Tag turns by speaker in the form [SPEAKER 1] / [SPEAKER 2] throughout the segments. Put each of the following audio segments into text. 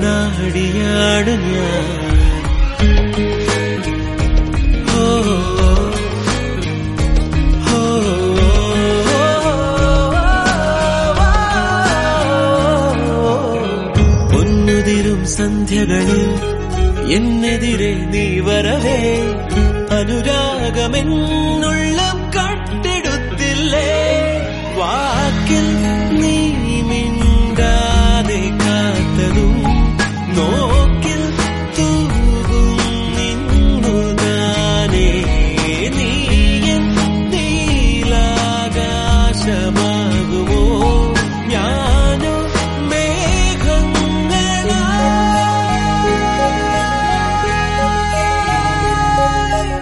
[SPEAKER 1] കണ്ണാടിയാണ് ഞാൻ ഓ ഓ പൊന്നുതിരും സന്ധ്യകളിൽ എന്നെതിരെ നീ വരവേ അനുരാഗമെന്നുള്ള കട്ടെടുത്തില്ലേ വാക്കിൽ നീ മിണ്ടാതെ കാത്തതും നോക്കിൽ തൂകും നിന്നു താനേ നീയൻ നീലാകാശമാകുമോ ഞാനോ മേഘങ്ങളായി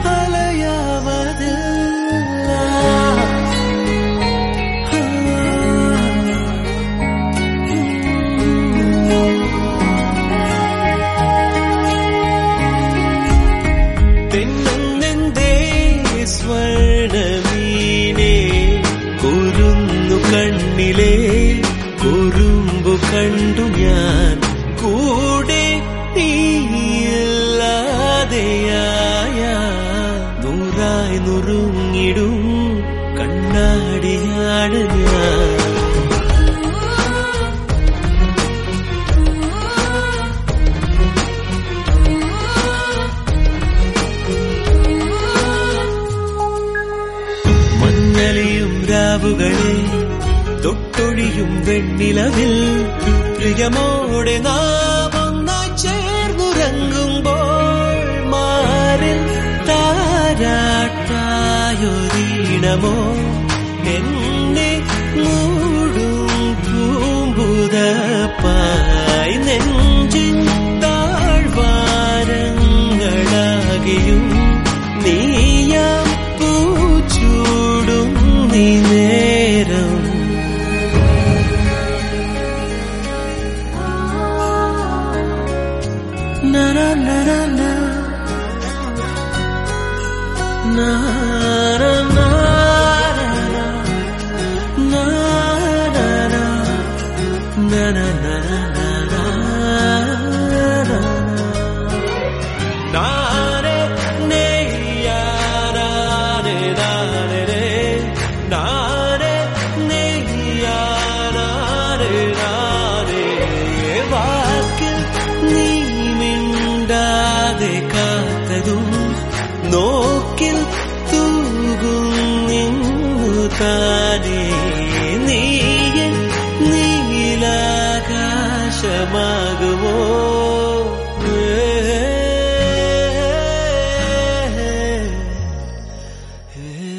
[SPEAKER 1] തെന്നുന്നെന്തേ സ്വർണമീനെ കുരുന്നു കണ്ണിലെ കുറുമ്പു കണ്ടു ഞാൻ കൂടെ നീയില്ലാതെയായ നൂറായി നുറുങ്ങിടും കണ്ണാടിയാണ് ഞാൻ മഞ്ഞളിയും രാവുകളെ തൊട്ടൊഴിയും വെണ്ണിലവിൽ പ്രിയമോടെ നാം ഒന്നായി ചേർന്നുറങ്ങുമ്പോൾ മാറിൽ താരാട്ടായൊരീണമോ എന്നെ മൂടും പൂമ്പുതപ്പായി നെഞ്ചിൻ താഴ്വാരങ്ങളാകെയും നീയാം പൂച്ചൂടും നീ നേരം na na na na na na na na na na na na നാരെ നെയ്യാനാരെ നാരെ നാരെ നെയ്യാനാരെ നാരെ വാക്കിൽ നീ മിണ്ടാതെ കാത്തതും നോക്കിൽ തൂകും നിന്നു താനേ നീയൻ നീലാകാശമാകുമോ ഏ